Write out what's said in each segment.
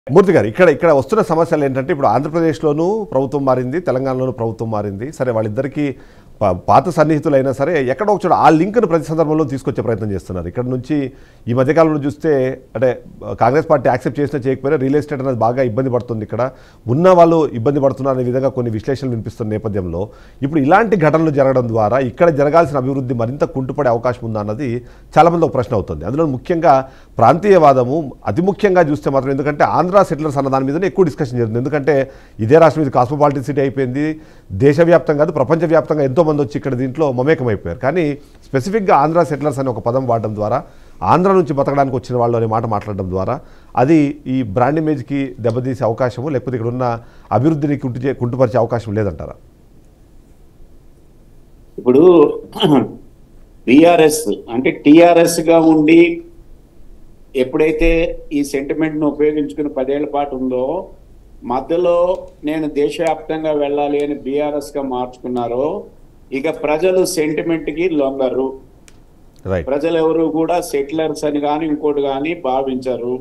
మూర్తి గారు ఇక్కడ ఇక్కడ వస్తున్న సమస్యలు ఏంటంటే ఇప్పుడు ఆంధ్రప్రదేశ్లోనూ ప్రభుత్వం మారింది తెలంగాణలోనూ ప్రభుత్వం మారింది సరే వాళ్ళిద్దరికీ పా- పాత సన్నిహితులైనా సరే ఎక్కడో ఒక చోట ఆ లింక్ను ప్రతి సందర్భంలో తీసుకొచ్చే ప్రయత్నం చేస్తున్నారు ఇక్కడ నుంచి ఈ మధ్యకాలంలో చూస్తే అంటే కాంగ్రెస్ పార్టీ యాక్సెప్ట్ చేసినా చేయకపోయినా రియల్ ఎస్టేట్ అనేది బాగా ఇబ్బంది పడుతుంది ఇక్కడ ఉన్న వాళ్ళు ఇబ్బంది పడుతున్నారు అనే విధంగా కొన్ని విశ్లేషణలు వినిపిస్తున్న నేపథ్యంలో ఇప్పుడు ఇలాంటి ఘటనలు జరగడం ద్వారా ఇక్కడ జరగాల్సిన అభివృద్ధి మరింత కుంటుపడే అవకాశం ఉందా అన్నది చాలామంది ఒక ప్రశ్న అవుతుంది అందులో ముఖ్యంగా ప్రాంతీయవాదము అతి ముఖ్యంగా చూస్తే మాత్రం ఎందుకంటే ఆంధ్ర సెటిలర్స్ అన్న దాని మీదనే ఎక్కువ డిస్కషన్ జరుగుతుంది ఎందుకంటే ఇదే రాష్ట్రం ఇది కాస్మోపాలిటన్ సిటీ అయిపోయింది దేశవ్యాప్తంగా కాదు ప్రపంచవ్యాప్తంగా ఎంతో మంది వచ్చి ఇక్కడ దీంట్లో మమేకమైపోయారు కానీ స్పెసిఫిక్గా ఆంధ్ర సెటిలర్స్ అనే ఒక పదం వాడడం ద్వారా ఆంధ్ర నుంచి బతకడానికి వచ్చిన వాళ్ళు అనే మాట మాట్లాడడం ద్వారా అది ఈ బ్రాండ్ ఇమేజ్కి దెబ్బతీసే అవకాశము లేకపోతే ఇక్కడ ఉన్న అభివృద్ధిని కుంటు చే- కుంటుపరిచే అవకాశం లేదంటారా ఇప్పుడు బిఆర్ఎస్ అంటే టిఆర్ఎస్ గా ఉండి ఎప్పుడైతే ఈ సెంటిమెంట్ ను ఉపయోగించుకుని పదేళ్ల పాటు ఉందో మధ్యలో నేను దేశవ్యాప్తంగా వెళ్ళాలి అని బీఆర్ఎస్ గా మార్చుకున్నారో ఇక ప్రజలు సెంటిమెంట్ కి లొంగరు రైట్ ప్రజలు ఎవరు కూడా సెటిలర్స్ అని కానీ ఇంకోటి కానీ భావించరు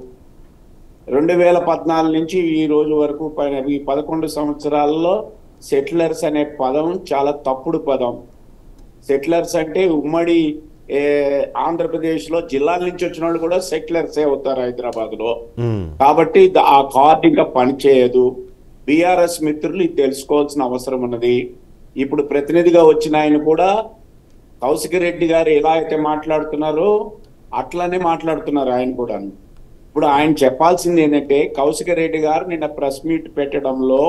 రెండు వేల పద్నాలుగు నుంచి ఈ రోజు వరకు ప- ఈ పదకొండు సంవత్సరాల్లో సెటిలర్స్ అనే పదం చాలా తప్పుడు పదం సెటిలర్స్ అంటే ఉమ్మడి ఏ, ఆంధ్రప్రదేశ్ లో జిల్లాల నుంచి వచ్చిన వాళ్ళు కూడా సెటిలర్సే అవుతారు హైదరాబాద్ లో కాబట్టి ద- ఆ కార్డు ఇంకా పనిచేయదు బీఆర్ఎస్ మిత్రులు ఇది తెలుసుకోవాల్సిన అవసరం ఉన్నది ఇప్పుడు ప్రతినిధిగా వచ్చిన ఆయన కూడా కౌశిక రెడ్డి గారు ఎలా అయితే మాట్లాడుతున్నారో అట్లనే మాట్లాడుతున్నారు ఆయన కూడా ఇప్పుడు ఆయన చెప్పాల్సింది ఏంటంటే కౌశిక రెడ్డి గారు నిన్న ప్రెస్ మీట్ పెట్టడంలో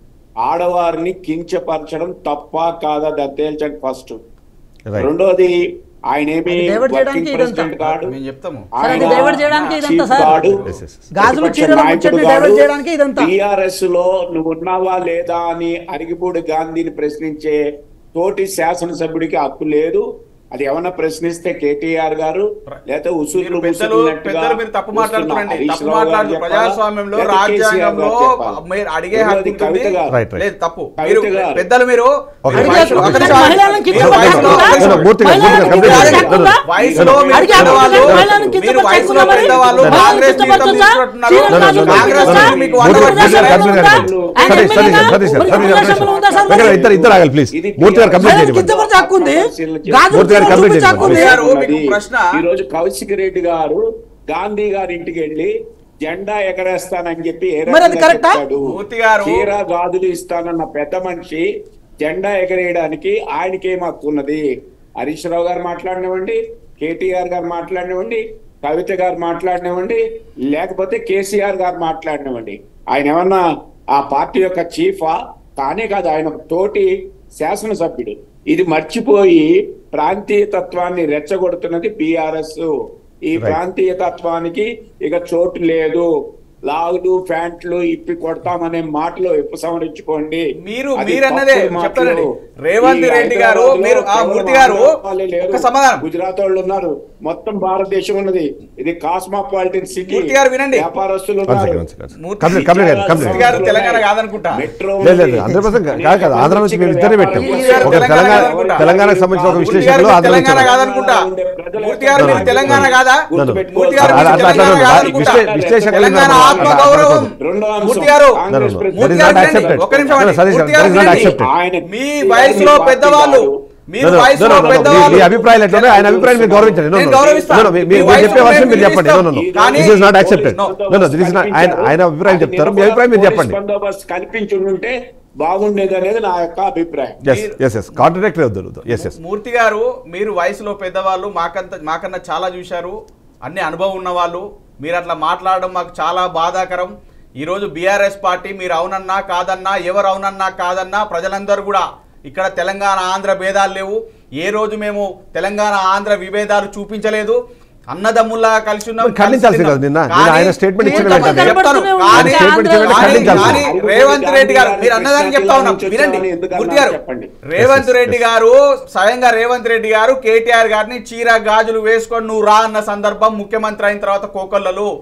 ఆడవారిని కించపరచడం తప్ప కాదా అది తేల్చండి ఫస్ట్ రైట్ రెండోది ఆయన ఏమి అది divert చేయడానికి వర్కింగ్ ఇదంతా. ప్రెసిడెంట్ కాడు మేము చెప్తాము సార్, అది divert చేయడానికి ఇదంతా సార్. Yes, yes. గాజులు చీరల ముచ్చట్ని డైవర్ట్ చేయడానికి ఇదంతా టిఆర్ఎస్ లో నువ్వు ఉన్నావా లేదా అని అరిగిపూడి గాంధీని ప్రశ్నించే తోటి శాసనసభ్యుడికి హక్కు లేదు అది ఏమన్నా ప్రశ్నిస్తే కేటీఆర్ గారు లేకపోతే ఉసూరు మీరు పెద్దలు పెద్దలు మీరు తప్పు మాట్లాడుతున్నారండి తప్పు మాట్లాడుతున్నారు ప్రజాస్వామ్యంలో రాజ్యాంగంలో మీరు అడిగే హక్కు ఉంటుంది Right, right. లేదు తప్పు కవిత మీరు గారు. పెద్దలు మీరు Okay, మీరు fine. వయసు- Okay, ఒక fine. నిమిషం ఆగండి. మహిళలను మీరు కించపరచకుండా? వయసులో- ఒక నిమిషం. No, no, మూర్తి గారు, మూర్తి గారు, complete మహిళలను చేయండి. No, no. వయసులో మీరు అడిగే పెద్దవాళ్ళు అవకాశం మహిళలను మీరు కించపరచకుండా వయసులో మరి? పెద్దవాళ్ళు మహిళలను కాంగ్రెస్ తీర్థం కించపరచొచ్చా? తీసుకుంటున్నారు చీరలు కాజులు కాంగ్రెస్ కట్టుకుంటారా? మీకు మూర్తి వంద గారు, మూర్తి గారు, వర్షాలు కంప్లీట్ ఉన్నాయి. చేయండి. ఆయన సతీష్, సతీష్ గారు, సతీష్ గారు, ఎమ్మెల్యేగా? సతీష్ గారు, మరి ఉందా సార్ ఇక్కడ ఇద్దరు ఇద్దరు ఆగాలి ప్లీజ్ ఇది మూర్తి గారు కంప్లీట్ మహిళలను చేయండి కించపరిచే హక్కు ఉంది గాజులు మూర్తి గారు చీరలు కంప్లీట్ చూపించే హక్కు ఉంది చేయండి. గారు, మీకు ఉన్నది. ప్రశ్న. ఈ రోజు కౌశిక్ రెడ్డి గారు గాంధీ గారి ఇంటికి వెళ్ళి జెండా ఎగరేస్తానని చెప్పి ఏ మరి అది రకంగా కరెక్టా? చెప్పాడు? మూర్తి గారు. చీర గాజులు ఇస్తానన్న పెద్ద మనిషి జెండా ఎగరేయడానికి ఆయనకి ఏం హక్కు ఉన్నది హరీష్ రావు గారు మాట్లాడినవ్వండి కేటీఆర్ గారు మాట్లాడినవ్వండి కవిత గారు మాట్లాడినవ్వండి లేకపోతే కేసీఆర్ గారు మాట్లాడినవ్వండి ఆయన ఏమన్నా ఆ పార్టీ యొక్క చీఫా కానే కాదు ఆయన ఒక తోటి శాసనసభ్యుడు ఇది మర్చిపోయి ప్రాంతీయ తత్వాన్ని రెచ్చగొడుతున్నది బీఆర్ఎస్ ఈ ప్రాంతీయ తత్వానికి ఇక చోటు లేదు లాగులు ఫ్యాంట్లు ఇప్పి కొడతామనే మాటలు ఉపసంహరించుకోండి మీరు అది మీరన్నదే తప్పుడు మాటలు. చెప్తానండి రేవంత్ ఈ రెడ్డి గారు హైదరాబాద్లో మీరు ఆ కేవలం మూర్తి గారు ఆంధ్రప్రదేశ్ లేరు. ఒక సమాధానం గుజరాత్ వాళ్ళు ఉన్నారు మొత్తం భారతదేశం ఉన్నది ఇది కాస్మాపాలిటన్ సిటీ మూర్తి గారు వినండి. వ్యాపారస్తులు One ఉన్నారు second, one second. Murthy complete complete చేయండి, కంప్లీట్ మూర్తి చేయండి. గారు తెలంగాణ కాదనుకుంటా మెట్రో లేదు లేదు హండ్రెడ్ పర్సెంట్ కాదు కాదు ఆంధ్ర నుంచి మేము ఇద్దరే పెట్టాం మూర్తి గారు ఒక తెలంగాణ కాదనుకుంటా. తెలంగాణకు సంబంధించిన ఒక మూర్తి గారు విశ్లేషకులు మీరు ఆంధ్ర నుంచి తెలంగాణ ఉన్నారు. కాదనుకుంటా మూర్తి గారు మీరు No, no. తెలంగాణ కాదా No, no. మూర్తి గారు అట్లా- మీరు అట్లా- తెలంగాణ అట్లా- కాదనుకుంటా విశ్లే- విశ్లేషకులు తెలంగాణ ఉన్నారు. ఆత్మ అట్లా- గౌరవం అట్లా- రెండో అంశం. Murthy garu Congress No, no, no. President Murthy That is గారు not వినండి. accepted. ఒక్క నిమిషం No, no, అండి. సతీష్ గారు, మూర్తి గారు that is not వినండి. accepted. ఆయన మీ టీఆర్ఎస్ వయసులో పార్టీ పెద్దవాళ్ళు కాదు. మీరు No, no, no, వయసులో no, no, no. పెద్దవాళ్ళు మీ అభిప్రాయాలు ఎట్లా ఆయన అభిప్రాయం మీరు గౌరవించండి No, no, నేను no. గౌరవిస్తాను. No, no, మీ- మీ మీరు వయసులో చెప్పే వర్షం మేము మీరు చెప్పండి No, no, no. కానీ- This is not accepted. No. No, no, this is not- ఆయన ఆయన అభిప్రాయం చెప్తారు మీ అభిప్రాయం మీరు చెప్పండి బందోబస్తు కల్పించి ఉంటే బాగుండేది అనేది నా యొక్క అభిప్రాయం ఎస్ ఎస్ ఎస్ కాంట్రాక్ట్ వద్దు ఎస్ ఎస్ మూర్తి గారు మీరు వయసులో పెద్దవాళ్ళు మాకంత మాకన్నా చాలా చూశారు అన్ని అనుభవం ఉన్న వాళ్ళు మీరు అట్లా మాట్లాడడం మాకు చాలా బాధాకరం ఈరోజు బీఆర్ఎస్ పార్టీ మీరు అవునన్నా కాదన్నా ఎవరు అవునన్నా కాదన్నా ప్రజలందరూ కూడా ఇక్కడ తెలంగాణ ఆంధ్ర భేదాలు లేవు ఏ రోజు మేము తెలంగాణ ఆంధ్ర విభేదాలు చూపించలేదు అన్నదమ్ముల్లా కలిసి ఉన్నాం మరి ఖండించాల్సింది కదా నిన్న. నిన్న ఆయన statement ఇచ్చిన నేను వెంటనే. చెప్తాను. ఆయన కానీ- statement ఇచ్చిన వెంటనే కానీ- ఖండించాల్సింది. కానీ రేవంత్ రెడ్డి గారు మీరు అన్నదాన్ని చెప్తా ఉన్నాం వినండి మూర్తి గారు చెప్పండి. Revanth Yes, yes, Reddy yes. గారు స్వయంగా రేవంత్ రెడ్డి గారు కేటీఆర్ గారిని చీర గాజులు వేసుకొని నువ్వు రా అన్న సందర్భం ముఖ్యమంత్రి అయిన తర్వాత కోకొల్లలు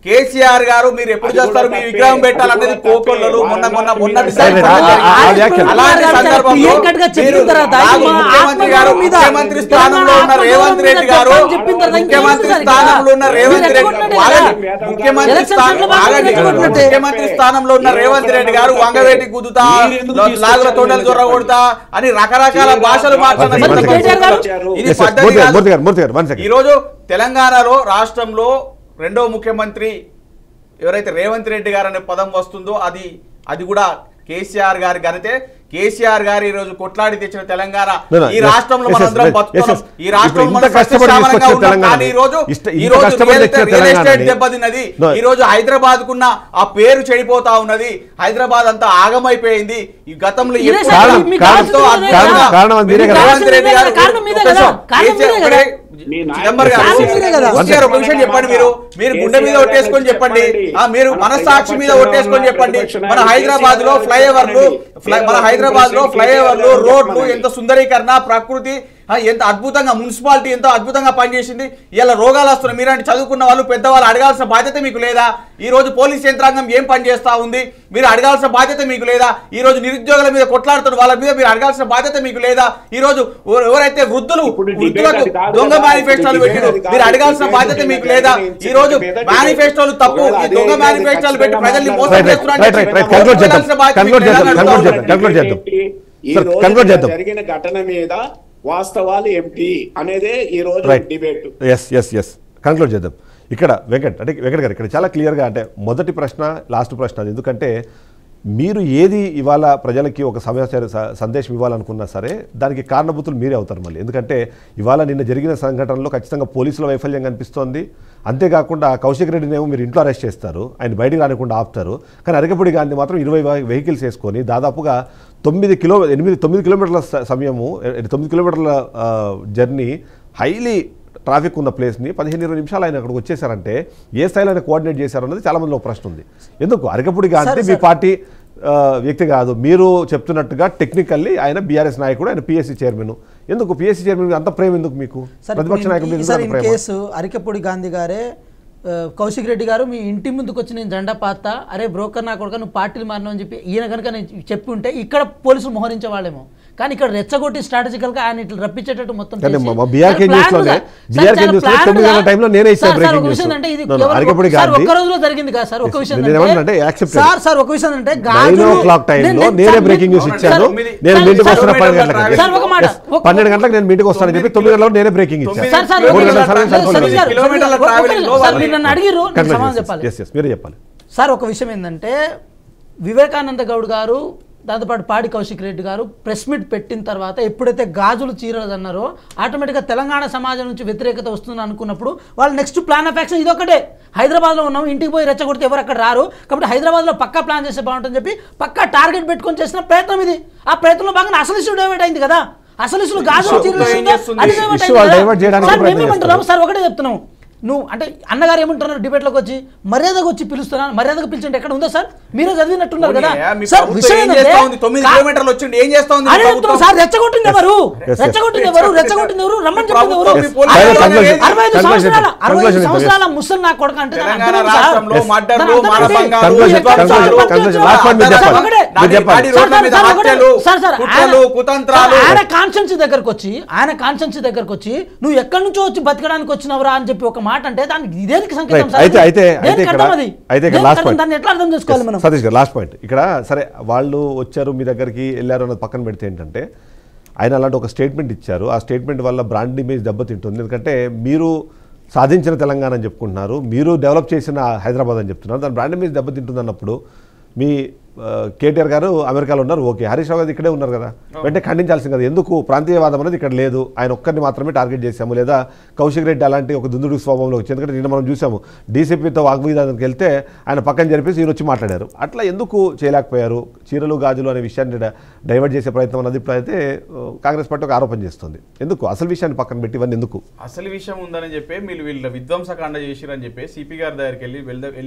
కేసీఆర్ గారు మీరు ఎప్పుడు అది చేస్తారు కూడా మీ తప్పే. విగ్రహం పెట్టాలన్నది అది కూడా కోకొల్లలు తప్పే. మొన్న మొన్న మొన్న వారు డిసైడ్ వారు ఆ- ఆ- ఆ వ్యాఖ్యలు. అలాంటి చాలా సందర్భంలో clear cut గా చెప్పిన మీరు తర్వాత నాకు మా ముఖ్యమంత్రి గారు ఆత్మగౌరవం మీద, ముఖ్యమంత్రి స్థానంలో ఉన్న తెలంగాణ రేవంత్ రెడ్డి ఆత్మగౌరవం గారు మీద చెప్పిన తర్వాత ఇంకేం ముఖ్యమంత్రి ఉంది స్థానంలో ఉన్న సార్? రేవంత్ మీరు రెడ్డి ఎత్తుకుంటున్నట్టే ఆగండి. కదా? ముఖ్యమంత్రి ఎలక్షన్ స్థానం సెంటర్లో మాత్రం ఆగండి. ఎత్తుకుంటున్నట్టే. ముఖ్యమంత్రి స్థానంలో ఉన్న రేవంత్ రెడ్డి గారు వంగవేటి కుదుతా మీరు ఎందుకు తీసుకొచ్చారు లాగుల తోటలు మీరు దొర కొడతా అని రకరకాల చెప్పండి. భాషలు మాట్లాడిన మరి సందర్భం. కేటీఆర్ గారు? ఇది Yes, yes. పద్ధతి మూర్తి గారు, కాదు. మూర్తి గారు మూర్తి గారు వన్ సెకండ్ ఈరోజు తెలంగాణలో రాష్ట్రంలో రెండో ముఖ్యమంత్రి ఎవరైతే రేవంత్ రెడ్డి గారు అనే పదం వస్తుందో అది అది కూడా కేసీఆర్ గారి ఘనతే కేసీఆర్ గారు ఈ రోజు కొట్లాడి తెచ్చిన తెలంగాణ No, no, ఈ yes, రాష్ట్రంలో yes, yes, మనందరం yes, బతుకుతున్నాం yes. ఈ రాష్ట్రంలో ఇప్పుడు మనం ఇంత కష్టపడి సస్యశ్యామలంగా తీసుకొచ్చిన ఉన్నాం. తెలంగాణ కానీ ఈ రోజు ఇష్ట- ఈ ఇంత రోజు కష్టపడి రియల్ తెచ్చిన ఎస్టేట్- రియల్ ఎస్టేట్ తెలంగాణని- దెబ్బతిన్నది No. ఈ రోజు హైదరాబాద్ కున్న ఆ పేరు చెడిపోతా ఉన్నది హైదరాబాద్ అంతా ఆగమైపోయింది ఈ గతంలో ఇదే ఎప్పుడు సార్, కూడా మీకు కారణం- కావాల్సింది కారణం- ఇదే కదా. కారణం అది మీరే మీకు కదా. కావాల్సింది రేవంత్ రెడ్డి ఇదే గారు కదా. కారణం మీదే ఒక్క కదా. నిమిషం. కారణం మీదే కేసీఆర్ కదా. ఒకటే- మీ నాయకుడు చిదంబర్ గారు కారణం మీదే కదా. కేసీఆర్ ఒక విషయం చెప్పండి మీరు మీరు గుండె మీద ఒట్టేసుకొని చెప్పండి ఆ, మీరు మనస్సాక్షి మీద ఒట్టేసుకొని చెప్పండి మన హైదరాబాద్ లో ఫ్లైఓవర్లు ఫ్లై- మన హైదరాబాద్ లో ఫ్లైఓవర్లు రోడ్లు ఎంత సుందరీకరణ ప్రకృతి ఆ, ఎంత అద్భుతంగా మున్సిపాలిటీ ఎంతో అద్భుతంగా పనిచేసింది ఇలా రోగాలు వస్తున్నాయి మీరంటే చదువుకున్న వాళ్ళు పెద్దవాళ్ళు అడగాల్సిన బాధ్యత మీకు లేదా ఈ రోజు పోలీస్ యంత్రాంగం ఏం పని చేస్తా ఉంది మీరు అడగాల్సిన బాధ్యత మీకు లేదా ఈ రోజు నిరుద్యోగుల మీద కొట్లాడుతున్న వాళ్ళ మీద మీరు అడగాల్సిన బాధ్యత మీకు లేదా ఈ రోజు ఎవ- ఎవరైతే వృద్ధులు ఇప్పుడు debate వృద్ధులకు అది కాదు దొంగ కదా. మేనిఫెస్టోలు ఇప్పుడు పెట్టారు debate అది మీరు కాదు. అడగాల్సిన debate బాధ్యత debate మీకు లేదా debate ఈ రోజు debate debate మేనిఫెస్టోలు తప్పు ఒకవేళ ఈ అదే దొంగ కాదు, మేనిఫెస్టోలు పెట్టి ఖచ్చితంగా ప్రజల్ని మోసం రైట్, రైట్, చేస్తున్నారు రైట్, రైట్, రైట్. Conclude చేద్దాం. Conclude చేద్దాం. Conclude చేద్దాం. Conclude చేద్దాం. ఈ సార్, రోజు conclude చేద్దాం. జరిగిన ఘటన మీద వాస్తవాలు ఏమిటి అనేదే ఈ రోజు right debate yes yes yes conclude చేద్దాం ఇక్కడ వెంకట్ అంటే వెంకట్ గారు ఇక్కడ చాలా క్లియర్గా అంటే మొదటి ప్రశ్న లాస్ట్ ప్రశ్న అది ఎందుకంటే మీరు ఏది ఇవాళ ప్రజలకి ఒక సమాచార స- సందేశం ఇవ్వాలనుకున్నా సరే దానికి కారణభూతులు మీరే అవుతారు మళ్ళీ ఎందుకంటే ఇవాళ నిన్న జరిగిన సంఘటనలో ఖచ్చితంగా పోలీసుల వైఫల్యం కనిపిస్తోంది అంతేకాకుండా కౌశిక్ రెడ్డిని ఏమో మీరు ఇంట్లో అరెస్ట్ చేస్తారు ఆయన బయటికి రానికుండా ఆపుతారు కానీ అరకపూడి గాంధీ మాత్రం ఇరవై వెహికల్స్ వేసుకొని దాదాపుగా తొమ్మిది కిలో ఎనిమిది తొమ్మిది కిలోమీటర్ల స- సమయము ఎ- తొమ్మిది కిలోమీటర్ల ఆ, జర్నీ హైలీ ట్రాఫిక్ ఉన్న ప్లేస్ని పదిహేను ఇరవై నిమిషాలు ఆయన అక్కడికి వచ్చేసారంటే ఏ స్థాయిలో ఆయన కోఆర్డినేట్ చేశారు అన్నది చాలా మందిలో ఒక ప్రశ్న ఉంది ఎందుకు అరకపుడి గాంధీ సరే, మీ సరే. పార్టీ ఆ, వ్యక్తి కాదు మీరు చెప్తున్నట్టుగా టెక్నికల్లీ ఆయన బీఆర్ఎస్ నాయకుడు ఆయన పిఎస్సీ చైర్మన్ ఎందుకు పిఎస్సీ చైర్మన్ మీద అంత ప్రేమ ఎందుకు మీకు సార్ ప్రతిపక్ష ఇప్పుడు నాయకుడి మీద ఈ- ఎందుకు సార్ అంత ఇన్ ప్రేమ కేసు అరికపూడి గాంధీ గారే ఆ, కౌశిక్ రెడ్డి గారు మీ ఇంటి ముందుకు వచ్చి నేను జెండా పాత అరే బ్రోకర్ నా కొడుక నువ్వు పార్టీలు మారినావు అని చెప్పి ఈయన కనుక నేను చెప్పి ఉంటే ఇక్కడ పోలీసులు మోహరించే వాళ్ళేమో కానీ ఇక్కడ రెచ్చగొట్టి స్ట్రాటజికల్ గా ఆయన ఇట్లా రప్పించేటట్టు మొత్తం కానీ చేసి- మా BRK సార్, news plan లోనే- గా- సార్, BRK చాలా news లో plan తొమ్మిది గా- గంటల టైంలో నేనే ఇచ్చాను సార్, సార్, breaking ఒక news. విషయం అంటే ఇది No, no, కేవలం అరికపూడి ఒక- సార్, గాంధీ- ఒక్క రోజులో జరిగింది కదా సార్ ఒక Yes, విషయం నేను అంటే- ఏమన్నానంటే accepted. సార్ సార్ ఒక విషయం అంటే నైన్ గాజులు ఓ క్లాక్ టైంలో నేను- నేనే సార్, బ్రేకింగ్ న్యూస్ నేను- ఇచ్చాను తొమ్మిది- నేను మీ ఇంటికి సార్, వస్తున్న సార్, పన్నెండు సార్, గంటలకు సార్, ఒక మాట. ఒక- పన్నెండు గంటలకు నేను మీటింగ్ వస్తానని చెప్పి తొమ్మిది గంటలకు నేనే బ్రేకింగ్ ఇచ్చాను సార్ సార్ మూడు ఒక గంటల నిమిషం. సమయం సార్, సరిపోలేదు. సతీష్ గారు, కిలోమీటర్ల ఒక నిమిషం. travelling లో సార్, వాళ్ళు- మీరు నన్ను అడిగిర్రు నేను సమాధానం చెప్పాలి ఎస్ ఎస్ మీరే చెప్పాలి సార్ ఒక విషయం ఏంటంటే వివేకానంద గౌడ్ గారు దాంతోపాటు పాడి కౌశిక్ రెడ్డి గారు ప్రెస్ మీట్ పెట్టిన తర్వాత ఎప్పుడైతే గాజులు చీరలు అన్నారో ఆటోమేటిక్గా తెలంగాణ సమాజం నుంచి వ్యతిరేకత వస్తుంది అనుకున్నప్పుడు వాళ్ళు నెక్స్ట్ ప్లాన్ ఆఫ్ యాక్షన్ ఇదొకటే హైదరాబాద్లో ఉన్నాం ఇంటికి పోయి రెచ్చగొడితే ఎవరు అక్కడ రారు కాబట్టి హైదరాబాద్లో పక్కా ప్లాన్ చేస్తే బాగుంటుందని చెప్పి పక్కా టార్గెట్ పెట్టుకొని చేసిన ప్రయత్నం ఇది ఆ ప్రయత్నంలో భాగంగా అసలు ఇష్యూ డైవర్ట్ అయింది కదా అసలు ఇష్యూ గాజులు Issue చీరలు ఏం ఇష్యూతో చేస్తుంది? అది divert Issue అయింది వాళ్ళు కదా. divert చేయడానికి సార్, ప్రయత్నం మేమేమంటున్నాం చేస్తారు. సార్ ఒకటే చెప్తున్నాం నువ్వు అంటే అన్నగారు ఏమంటున్నారు డిబేట్లోకి వచ్చి మర్యాదకు వచ్చి పిలుస్తున్నా మర్యాదకు పిలిచింటే ఎక్కడ ఉందో సార్ మీరే చదివినట్టున్నారు కదా పోనీయా, మీ సార్ ప్రభుత్వం విషయం ఏం ఏంటంటే చేస్తా ఉంది? తొమ్మిది కా- కిలోమీటర్లు వచ్చిండి ఏం చేస్తా ఉంది మీ అదే చెప్తున్నా ప్రభుత్వం? సార్ రెచ్చగొట్టింది ఎవరు Yes, yes. రెచ్చగొట్టింది ఎవరు రెచ్చగొట్టింది ఎవరు రమ్మని చెప్పింది ఎవరు ప్రభుత్వం మీ పోలీసు అరవై ఐదు conclusion. అరవై ఐదు Conclusion సంవత్సరాల చేద్దాం. అరవై ఐదు Conclusion చేద్దాం. సంవత్సరాల ముసలి నా కొడుకు అంటే దాని తెలంగాణ అర్థం ఏంటి సార్? రాష్ట్రంలో Yes. మడ్డర్లు దాని అర్థం మానభంగాలు ఏంటి? Conclusion, ఎక్కడ conclusion, sir conclusion. Sir Last point మీరు సార్ చెప్పాలి. ఒకటే. మీరు చెప్పాలి. గాడి రోడ్ల సార్, మీద సార్, ఒకటే. హత్యలు, సార్, సార్, కుట్రలు, ఆయన- కుతంత్రాలు. సార్, ఆయన కాన్షియన్స్ దగ్గరకు వచ్చి ఆయన కాన్షియన్స్ దగ్గరకు వచ్చి నువ్వు ఎక్కడి నుంచో వచ్చి బతకడానికి వచ్చినవరా అని చెప్పి ఒక మాట అంటే దానికి ఇదేనికి సంకేతం Right. సార్ అయితే- అయితే- దేనికి అయితే ఇక్కడ- అర్థం అది? అయితే ఇక్కడ దేనికి last అర్థం? point. దాన్ని ఎట్లా అర్థం చేసుకోవాలి మనం సతీష్ గారు లాస్ట్ పాయింట్ ఇక్కడ సరే వాళ్ళు వచ్చారు మీ దగ్గరికి వెళ్ళారు అన్నది పక్కన పెడితే ఏంటంటే ఆయన అలాంటి ఒక స్టేట్మెంట్ ఇచ్చారు ఆ స్టేట్మెంట్ వల్ల బ్రాండ్ ఇమేజ్ దెబ్బతింటుంది ఎందుకంటే మీరు సాధించిన తెలంగాణ అని చెప్పుకుంటున్నారు మీరు డెవలప్ చేసిన హైదరాబాద్ అని చెప్తున్నారు దాని బ్రాండ్ ఇమేజ్ దెబ్బతింటుంది అన్నప్పుడు మీ ఆ, కేటీఆర్ గారు అమెరికాలో ఉన్నారు ఓకే హరీష్ రావు గారు ఇక్కడే ఉన్నారు కదా వెంటనే ఖండించాల్సింది కదా ఎందుకు ప్రాంతీయవాదం అనేది ఇక్కడ లేదు ఆయన ఒక్కరిని మాత్రమే టార్గెట్ చేశాము లేదా కౌశిక్ రెడ్డి అలాంటి ఒక దుందుడు స్వభావంలో వచ్చి ఎందుకంటే నిన్న మనం చూసాము డీసీపీతో వాగ్విధానానికి వెళ్తే ఆయన పక్కన జరిపేసి ఈయన వచ్చి మాట్లాడారు అట్లా ఎందుకు చేయలేకపోయారు చీరలు గాజులు అనే విషయాన్ని డ- డైవర్ట్ చేసే ప్రయత్నం అన్నది ఇప్పుడైతే ఆ, కాంగ్రెస్ పార్టీ ఒక ఆరోపణ చేస్తుంది ఎందుకు అసలు విషయాన్ని పక్కన పెట్టి ఇవన్నీ ఎందుకు అసలు విషయం ఉందని చెప్పి మీరు వీళ్ళ విధ్వంసకాండ చేసిరని చెప్పి సిపి గారి దగ్గరికి వెళ్ళి వెళ్ద వెళ్ళి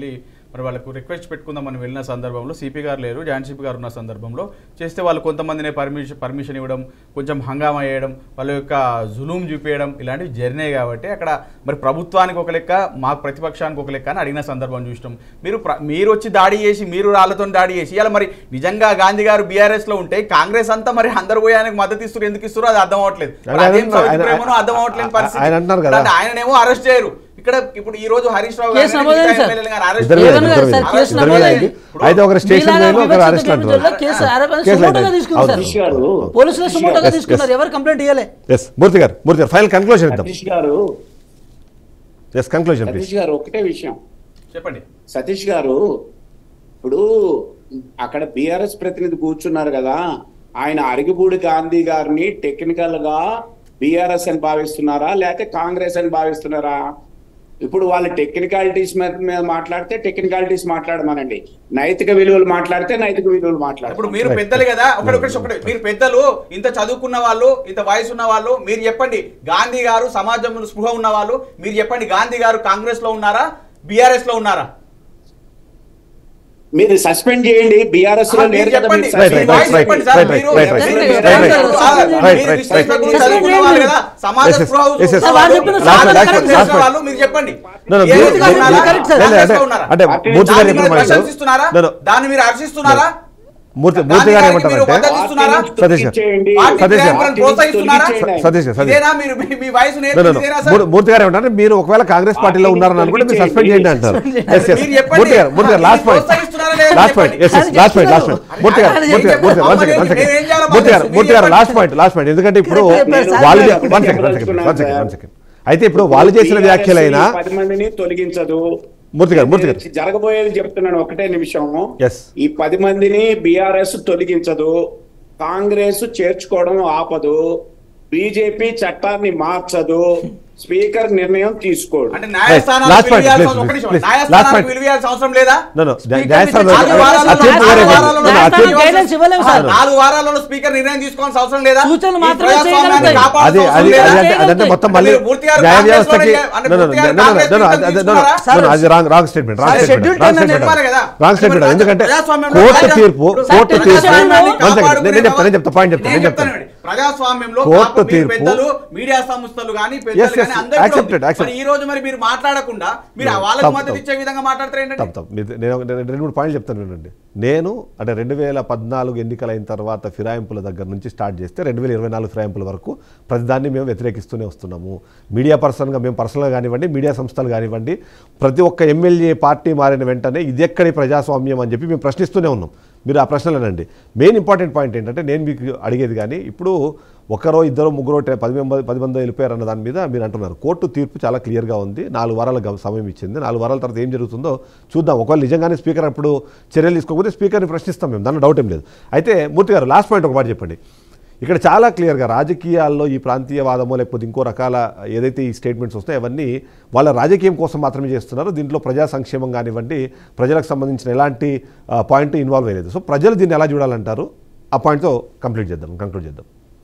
మరి వాళ్ళకు రిక్వెస్ట్ పెట్టుకుందామని వెళ్ళిన సందర్భంలో సిపి గారు లేరు జాయింట్ సిపి గారు ఉన్న సందర్భంలో చేస్తే వాళ్ళు కొంతమందినే పర్మిషన్ పర్మిషన్ ఇవ్వడం కొంచెం హంగామా చేయడం వాళ్ళ యొక్క జులూం చూపేయడం ఇలాంటివి జరిగినాయి కాబట్టి అక్కడ మరి ప్రభుత్వానికి ఒక లెక్క మా ప్రతిపక్షానికి ఒక లెక్క అని అడిగిన సందర్భం చూసినాం మీరు ప్ర- మీరు వచ్చి దాడి చేసి మీరు రాళ్లతో దాడి చేసి ఇలా మరి నిజంగా గాంధీ గారు బీఆర్ఎస్ లో ఉంటే కాంగ్రెస్ అంతా మరి అందరు పోయి ఆయనకు మద్దతు ఇస్తారు ఎందుకు ఇస్తారో అది అర్థం అవ్వట్లేదు మరి ఆయన అదేం సౌతి ఆయన- ప్రేమనో అర్థం అవ్వట్లేదు పరిస్థితి ఆయన అంటున్నారు కదా. అంటే ఆయననేమో అరెస్ట్ చేయరు ఇక్కడ ఇప్పుడు ఈ రోజు హరీష్ రావు కేసు గారిని, నమోదైంది మిగతా సార్. ఎమ్మెల్యేలను గాని అరెస్ట్ ఇద్దరు ఏదైనా మీద, కాదు ఇద్దరు సార్, మీద. కేసు ఇద్దరు మీద నమోదైంది. అయింది. అయితే ఒకరు స్టేషన్ మీలాగా వేలు ఒకరు వివక్షత అరెస్ట్ అంటారు ప్రేమికుల్లో కేసు ఆరోపణ కేసులు సుమోటోగా అయితే. తీసుకున్నారు అవును. సతీష్ గారు పోలీసులు సుమోటోగా Yes, తీసుకున్నారు yes. ఎవరు కంప్లైంట్ ఇవ్వలే ఎస్ మూర్తి గారు మూర్తి గారు ఫైనల్ కన్క్లూజన్ ఇద్దాం సతీష్ గారు ఎస్ కన్క్లూజన్ ప్లీజ్ సతీష్ గారు ఒకటే విషయం చెప్పండి సతీష్ గారు ఇప్పుడు అక్కడ బీఆర్ఎస్ ప్రతినిధి కూర్చున్నారు కదా ఆయన అరిగిపూడి గాంధీ గారిని టెక్నికల్ గా బీఆర్ఎస్ అని భావిస్తున్నారా లేకపోతే కాంగ్రెస్ అని భావిస్తున్నారా ఇప్పుడు వాళ్ళు టెక్నికాలిటీస్ మీద మాట్లాడితే టెక్నికాలిటీస్ మాట్లాడమనండి నైతిక విలువలు మాట్లాడితే నైతిక విలువలు మాట్లాడారు ఇప్పుడు మీరు Right. పెద్దలు కదా ఒకటి ఒకటి ఒకటి మీరు పెద్దలు ఇంత చదువుకున్న వాళ్ళు ఇంత వయసు ఉన్న వాళ్ళు మీరు చెప్పండి గాంధీ గారు సమాజంలో స్పృహ ఉన్న వాళ్ళు మీరు చెప్పండి గాంధీ గారు కాంగ్రెస్ లో ఉన్నారా బీఆర్ఎస్ లో ఉన్నారా మీరు సస్పెండ్ చేయండి బీఆర్ఎస్ లో ఆ, మీరు లేరు కదా చెప్పండి. మీరు Right, మీ right, suspend వాయిస్ right, చెప్పండి సార్. right, మీరు right, మీరు right, మీరు right, మీరు right, మీరు right, మీరు right, విశ్లేషణ right, గురించి right. చదువుకున్న వాళ్ళు కదా, సమాజ Yes, yes, స్పృహ yes, yes. ఉన్న వాళ్ళు, చెప్పిన సమాజ last point, కరెక్ట్ last చేసిన point. వాళ్ళు మీరు చెప్పండి No, no, ఏ మీరు- విధంగా మీరు- ఉన్నారా? లేదు, correct, sir. లేదు, కాంగ్రెస్ అంటే- లో ఉన్నారా? అంటే దాన్ని మూర్తి గారు దాన్ని మీరు ఏమంటున్నారు ప్రశంసిస్తున్నారా No, no. దాన్ని మీరు హర్షిస్తున్నారా మూర్తి మూర్తి గాంధీ గారు గారికి మీరు ఏమంటారంటే మద్దతు ఇస్తున్నారా? సతీష్ గారు. చేయండి పార్టీ సతీష్ గారు. ప్రేమలను ప్రోత్సహిస్తున్నారా సతీష్ గారు, సతీష్ ఇదేనా మీరు మీ- మీ వయసు No, no, no. నేర్పించేదేనా సార్? మూర్- మూర్తి గారు ఏమంటారు మీరు ఒకవేళ కాంగ్రెస్ పార్టీలో ఉన్నారని అనుకుంటే మీరు సస్పెండ్ చేయండి అంటారు Yes, yes. మీరు చెప్పండి. మూర్తి గారు మూర్తి గారు లాస్ట్ మీరు పాయింట్ ప్రోత్సహిస్తున్నారా లేదా లాస్ట్ పాయింట్ చెప్పండి. Yes yes last point last point Murthy garu ఆయన మూర్తి గారు మూర్తి గారు వన్ సెకండ్ వన్ నేను ఏం సెకండ్ చేయాలో మూర్తి గారు మాకు మూర్తి గారు తెలియదు. లాస్ట్ పాయింట్ లాస్ట్ పాయింట్ ఎందుకంటే ఇప్పుడు నేను వాళ్ళు నేను one second one second one second one చెప్పదలుచుకున్నాను సెకండ్ అయితే ఇప్పుడు వాళ్ళు చేసిన BRS వ్యాఖ్యలైనా ఈ పది మందిని తొలగించదు మూర్తి గారు మూర్తి గారు జరగబోయేది చెప్తున్నాను ఒకటే నిమిషం ఎస్ ఈ పది మందిని బీఆర్ఎస్ తొలగించదు కాంగ్రెస్ చేర్చుకోవడం ఆపదు బీజేపీ చట్టాన్ని మార్చదు స్పీకర్ నిర్ణయం తీసుకోడు అంటే న్యాయస్థానాలకు Last point, విలువయాల్సిన please, ఒక్క నిమిషం. please, last న్యాయస్థానాలకు point. విలువయాల్సిన అవసరం లేదా నో నో Speaker న్యాయస్థానం నుంచి నాలుగు ఆ వారాలలో- ఆ తీర్పు వేరే నాలుగు కాదు. వారాలలో No, no, ఆ న్యాయస్థానం తీర్పు- guidance ఇవ్వలేము సార్. నాలుగు వారాలలో స్పీకర్ నిర్ణయం తీసుకోవాల్సిన అవసరం లేదా సూచనలు ఈ మాత్రమే ప్రజాస్వామ్యాన్ని చేయగలుగుతాయి. కాపాడాల్సిన అది అవసరం అది లేదా? అది అంటే- అదంటే మొత్తం మళ్ళీ మీరు పూర్తిగా న్యాయ కాంగ్రెస్ వ్యవస్థకి లోనే- అంటే No, no, no, పూర్తిగా no, no, no, Congress no, no, తీసుకొని అది- no, no, తీసుకున్నారా? no, no, అది wrong wrong statement wrong sir, statement schedule wrong time statement ఇవ్వాలి కదా? రాంగ్ స్టేట్మెంట్ మరి ఎందుకంటే ప్రజాస్వామ్యంలో కోర్టు ప్రజా- తీర్పు ఇప్పుడు కోర్టు సార్, తీర్పు ప్రజాస్వామ్యాన్ని వన్ సెకండ్ కాపాడుకునే నేను చెప్తాను నేను చెప్తా పాయింట్ చెప్తాను నేను నేను చెప్తాను చెప్తానండి. ప్రజాస్వామ్యంలో కోర్టు కాపు మీరు తీర్పు- పెద్దలు మీడియా సంస్థలు కానీ Yes, పెద్దలు yes, కానీ అందరూ కూడా accepted, ఉంది. accepted. మరి ఈ రోజు మరి మీరు మాట్లాడకుండా మీరు No, వాళ్ళకి తప్పు, మద్దతు తప్పు. ఇచ్చే విధంగా మాట్లాడతారు ఏంటంటే తప్పు తప్పు మీరు- నేను ఒక- నేను రెండు మూడు పాయింట్లు చెప్తాను వినండి నేను అంటే రెండు వేల పద్నాలుగు ఎన్నికలైన తర్వాత ఫిరాయింపుల దగ్గర నుంచి స్టార్ట్ చేస్తే రెండు వేల ఇరవై నాలుగు ఫిరాయింపుల వరకు ప్రతిదాన్ని మేము వ్యతిరేకిస్తూనే వస్తున్నాము మీడియా పర్సన్గా మేము పర్సనల్గా కానివ్వండి మీడియా సంస్థలు కానివ్వండి ప్రతి ఒక్క ఎమ్మెల్యే పార్టీ మారిన వెంటనే ఇది ఎక్కడి ప్రజాస్వామ్యం అని చెప్పి మేము ప్రశ్నిస్తూనే ఉన్నాం మీరు ఆ ప్రశ్నలేనండి మెయిన్ ఇంపార్టెంట్ పాయింట్ ఏంటంటే నేను మీకు అడిగేది కానీ ఇప్పుడు ఒకరో ఇద్దరు ముగ్గురో టె- పది మంది పది మంది వెళ్ళిపోయారు అన్న దాని మీద మీరు అంటున్నారు కోర్టు తీర్పు చాలా క్లియర్గా ఉంది నాలుగు వారాల గ- సమయం ఇచ్చింది నాలుగు వారాల తర్వాత ఏం జరుగుతుందో చూద్దాం ఒకవేళ నిజంగానే స్పీకర్ అప్పుడు చర్యలు తీసుకోకపోతే స్పీకర్ని ప్రశ్నిస్తాం మేము దాంట్లో డౌట్ ఏం లేదు అయితే మూర్తి గారు లాస్ట్ పాయింట్ ఒక మాట చెప్పండి ఇక్కడ చాలా క్లియర్గా రాజకీయాల్లో ఈ ప్రాంతీయవాదమో లేకపోతే ఇంకో రకాల ఏదైతే ఈ స్టేట్మెంట్స్ వస్తాయో అవన్నీ వాళ్ళ రాజకీయం కోసం మాత్రమే చేస్తున్నారు దీంట్లో ప్రజా సంక్షేమం కానివ్వండి ప్రజలకు సంబంధించిన ఎలాంటి పాయింట్ ఇన్వాల్వ్ అయ్యేది సో ప్రజలు దీన్ని ఎలా చూడాలంటారు ఆ పాయింట్తో కంప్లీట్ చేద్దాం కంక్లూడ్ చేద్దాం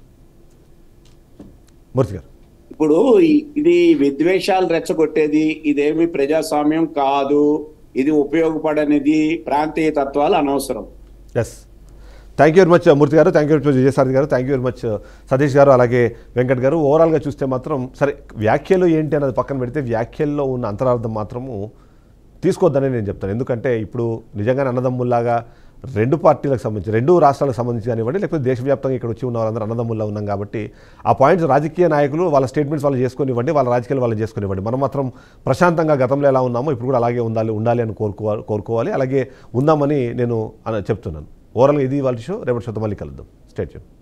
మూర్తి గారు ఇప్పుడు ఈ- ఇది విద్వేషాలు రెచ్చగొట్టేది ఇదేమి ప్రజాస్వామ్యం కాదు ఇది ఉపయోగపడనిది ప్రాంతీయ తత్వాలు అనవసరం yes thank you very much Murthy garu thank you very much Vijayasarathi garu thank you very much Satish garu అలాగే వెంకట్ గారు ఓవరాల్గా చూస్తే మాత్రం సరే వ్యాఖ్యలు ఏంటి అన్నది పక్కన పెడితే వ్యాఖ్యల్లో ఉన్న అంతరార్థం మాత్రము తీసుకోవద్దని నేను చెప్తాను ఎందుకంటే ఇప్పుడు నిజంగానే అన్నదమ్ముల్లాగా రెండు పార్టీలకు సంబంధించి రెండు రాష్ట్రాలకు సంబంధించి కానివ్వండి లేకపోతే దేశవ్యాప్తంగా ఇక్కడ వచ్చి ఉన్న వాళ్ళందరూ అన్నదమ్ముల్లా ఉన్నాం కాబట్టి ఆ పాయింట్స్ రాజకీయ నాయకులు వాళ్ళ స్టేట్మెంట్స్ వాళ్ళు చేసుకునివ్వండి వాళ్ళ రాజకీయాలు వాళ్ళు చేసుకునివ్వండి మనం మాత్రం ప్రశాంతంగా గతంలో ఎలా ఉన్నామో ఇప్పుడు కూడా అలాగే ఉండాలి ఉండాలి అని కోరుకోవాలి కోరుకోవాలి అలాగే ఉందామని నేను అన- చెప్తున్నాను ఓవరాల్గా ఇది వాళ్ళ షో రేపటి షోతో మళ్ళీ కలుద్దాం స్టేట్